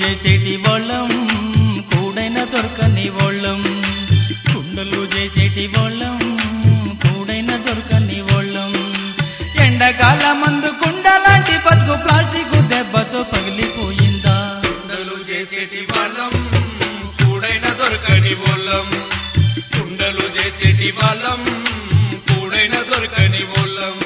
చేసేటి వాళ్ళం కూడైన దొరకని వాళ్ళం కుండలు చేసేటి వాళ్ళం కూడైన దొరకని వాళ్ళం ఎండకాల మందు కుండలాంటి బతుకు ప్లాస్టిక్ దెబ్బతో పగిలిపోయిందా కుండలు చేసేటి వాళ్ళం కూడైన దొరకని వాళ్ళం కుండలు చేసేటి వాళ్ళం కూడైన దొరకని వాళ్ళం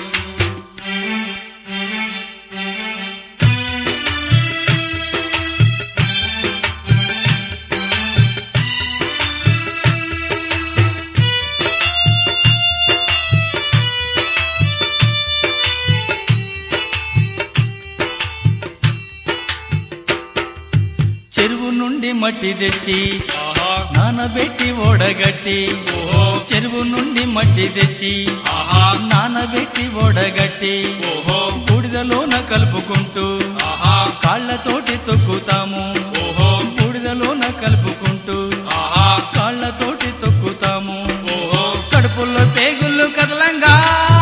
చెరువు నుండి మట్టి తెచ్చి ఆహా నానబెట్టి ఓడగట్టి ఓహో చెరువు నుండి మట్టి తెచ్చి ఆహా నానబెట్టి ఓడగట్టి ఓహో బూడిదలోన కలుపుకుంటూ ఆహా కాళ్ళతోటి తొక్కుతాము ఓహో బూడిదలోన కలుపుకుంటూ ఆహా కాళ్ళతోటి తొక్కుతాము ఓహో కడుపుల్లో పేగుళ్ళు కదలంగా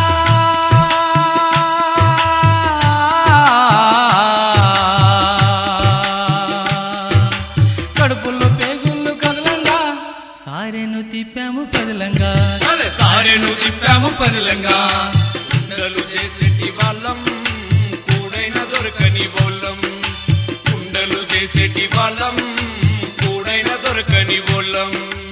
కడుపుల్లో పేగుళ్ళు కదలంగా సారెను తిప్పాము పదిలంగా అరే సారెను తిప్పాము పదిలంగా కుండలు చేసేటి వాళ్ళం కూడైన దొరకని వాళ్ళం కుండలు చేసేటి వాళ్ళం కూడైన దొరకని వాళ్ళం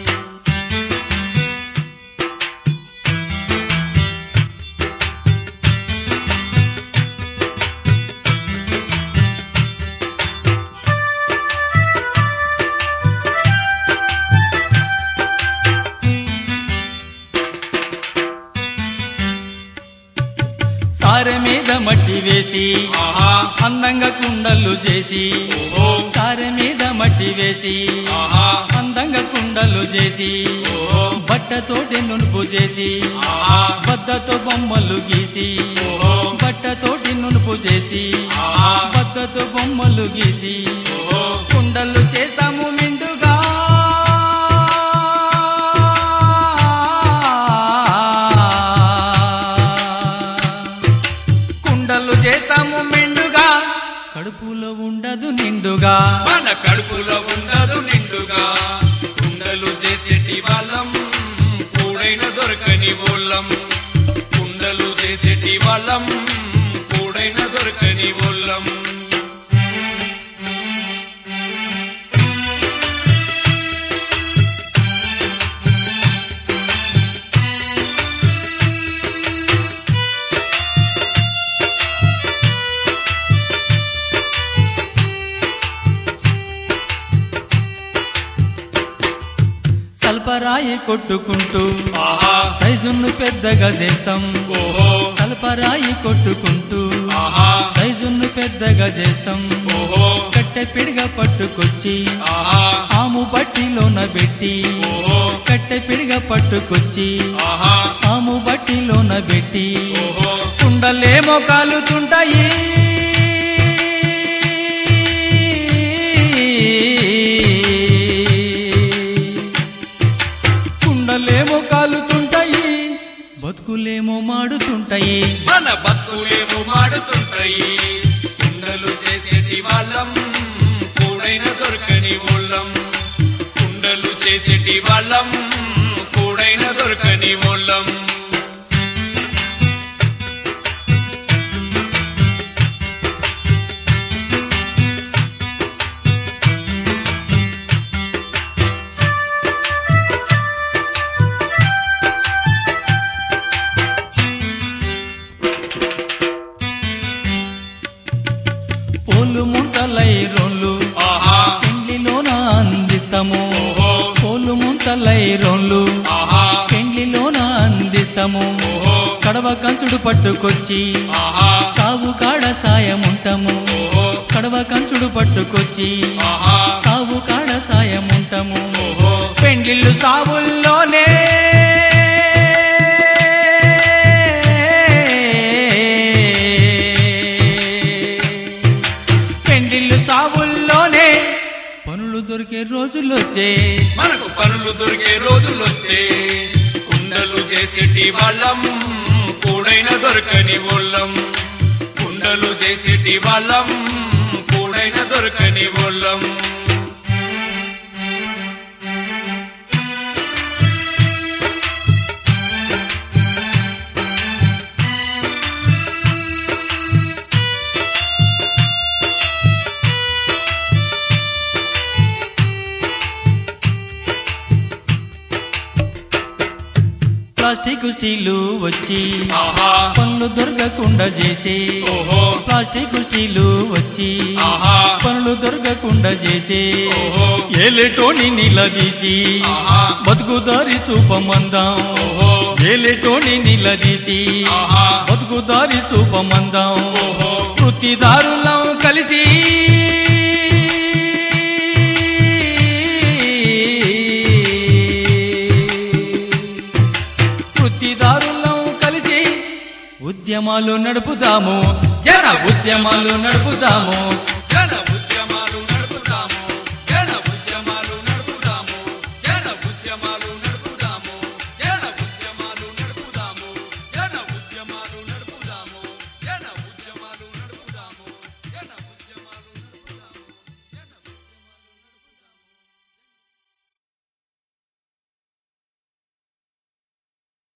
సారె మీద మట్టి వేసి ఆహా అందంగా కుండలు చేసి ఓహో సారె మీద మట్టి వేసి ఆహా అందంగా కుండలు చేసి ఓహో బట్టతోటి నునుపు చేసి ఆహా బద్దతో బొమ్మలు గీసి ఓహో బట్టతోటి నునుపు చేసి ఆహా బద్దతో బొమ్మలు గీసి ఓహో కుండలు చేస్తాము మిండుగా కుండలు చేస్తాము మిండుగా కడుపులో ఉండదు నిండుగా మన కడుపులో ఉండదు నిండుగా కుండలు చేసేటి వాళ్ళం కూడైన దొరకని వాళ్ళం కుండలు చేసేటి వాళ్ళం కూడైన దొరకని వాళ్ళం సల్పరాయి కొట్టుకుంటూ ఆహా సైజును పెద్దగా చేస్తాం ఓహో సల్పరాయి కొట్టుకుంటూ ఆహా సైజును పెద్దగా చేస్తాం ఓహో కట్టె పిడిగా పట్టుకొచ్చి ఆహా ఆము బట్టిలోన పెట్టి ఓహో కట్టె పిడిగా పట్టుకొచ్చి ఆహా ఆము బట్టిలోన పెట్టి ఓహో కుండలేమో కాలుతుంటాయి కుండలేమో కాలుతుంటాయి బతుకులేమో మాడుతుంటాయి మన బతుకులేమో మాడుతుంటాయి కుండలు చేసేటి వాళ్ళం కూడైన దొరకని వాళ్ళం కుండలు చేసేటి వాళ్ళం కూడైన దొరకని వాళ్ళం పోలు ముంతలై రోళ్ళు ఆహా పెండ్లిలోన అందిస్తాము ఓహో పోలు ముంతలై రోళ్ళు ఆహా పెండ్లిలోన అందిస్తాము ఓహో కడవ కంచుడు పట్టుకొచ్చి ఆహా సాగు కాడ సాయం ఉంటాము ఓహో కడవ కంచుడు పట్టుకొచ్చి ఆహా సాగు కాడ సాయం ఉంటాము ఓహో పెండ్లిళ్ళు సావుల్లోనే పెండ్లిళ్ళు సావుల్లోనే పనులు దొరికే రోజులొచ్చే మనకు పనులు దొరికే రోజులొచ్చే కుండలు చేసేటి వాళ్ళం కూడైన దొరకని వాళ్ళం కుండలు చేసేటి వాళ్ళం కూడైన దొరకని వాళ్ళం ప్లాస్టిక్ స్టీలు వచ్చి ఆహా పనులు దొరకకుండా చేసే ఓహో ప్లాస్టిక్ స్టీలు వచ్చి ఆహా పనులు దొరకకుండా చేసే ఓహో ఏలేటోని నిలదీసి ఆహా బతుకుదారి చూపమందాం ఓహో ఏలేటోని నిలదీసి ఆహా బతుకుదారి చూపమందాం ఓహో వృత్తిదారులం కలిసి వృత్తిదారులం కలిసి ఉద్యమాలు నడుపుదాము జన ఉద్యమాలు నడుపుదాము జన